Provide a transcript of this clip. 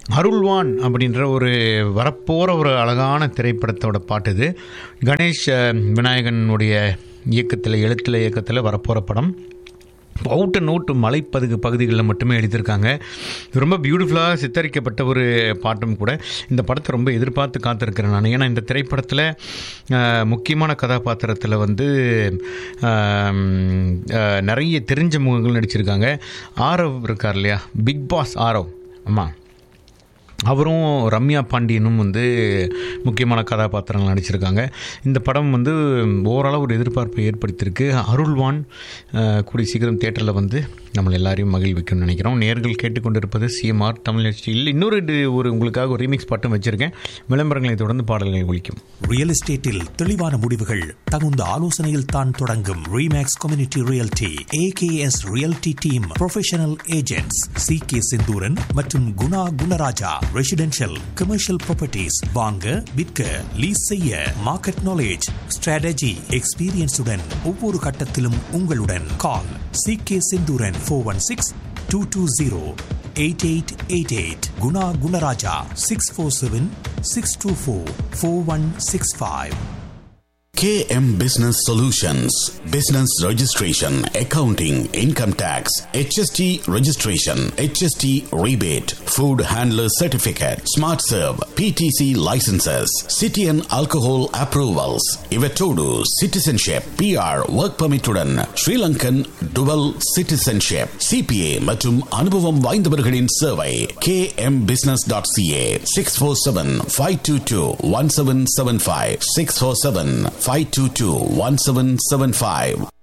அருள்வான் அப்படின்ற ஒரு வரப்போகிற ஒரு அழகான திரைப்படத்தோட பாட்டு இது கணேஷ் அஹ், விநாயகனுடைய இயக்கத்தில் எழுத்தில் இயக்கத்தில் வரப்போகிற படம் அவுட் அண்ட் அவுட் மலைப்பதுகு பகுதிகளில் மட்டுமே எழுதியிருக்காங்க இது ரொம்ப பியூட்டிஃபுல்லாக சித்தரிக்கப்பட்ட ஒரு பாட்டும் கூட இந்த படத்தை ரொம்ப எதிர்பார்த்து காத்திருக்கிறேன் நான் ஏன்னா இந்த திரைப்படத்தில் அஹ், முக்கியமான கதாபாத்திரத்தில் வந்து அஹ், அஹ், நிறைய தெரிஞ்ச முகங்கள் நடிச்சிருக்காங்க ஆரவ் இருக்கார் இல்லையா பிக் பாஸ் ஆரவ் ஆமாம் அவரும் ரம்யா பாண்டியனும் வந்து முக்கியமான கதாபாத்திரங்கள் நடிச்சிருக்காங்க இந்த படம் வந்து ஓரளவு ஒரு எதிர்பார்ப்பை ஏற்படுத்தியிருக்கு அருள்வான் அஹ், கூடிய சீக்கிரம் தேட்டரில் வந்து நம்மளை எல்லாரையும் மகிழ்விக்கும்னு நினைக்கிறோம் நேர்கள் கேட்டுக்கொண்டிருப்பது சிஎம்ஆர் தமிழ் ஹெச்டியில் இன்னொரு இது ஒரு உங்களுக்காக ஒரு ரீமிக்ஸ் பாட்டும் வச்சுருக்கேன் விளம்பரங்களை தொடர்ந்து பாடல்களை ஒழிக்கும் ரியல் எஸ்டேட்டில் தெளிவான முடிவுகள் தகுந்த ஆலோசனையில் தான் தொடங்கும் Remax community realty AKS realty team professional agents C K Senthuran மற்றும் Guna Gunaraja residential commercial properties வாங்க விற்க லீஸ் செய்ய மார்க்கெட் நாலேஜ் ஸ்ட்ராட்டஜி எக்ஸ்பீரியன்ஸுடன் ஒவ்வொரு கட்டத்திலும் உங்களுடன் call C K Senthuran four one six two two zero eight eight eight eight Guna Gunaraja six four seven six two four four one six five KM Business Solutions Business Registration, Accounting, Income Tax, HST Registration, HST Rebate, Food Handler Certificate, Smart Serve, PTC Licenses, City and Alcohol Approvals, Ivetodu Citizenship, PR Work Permit உடன் Sri Lankan Dual Citizenship, CPA மற்றும் அனுபவம் வாய்ந்தவர்களின் சேவை kmbusiness.ca 647-522-1775 647-522-1775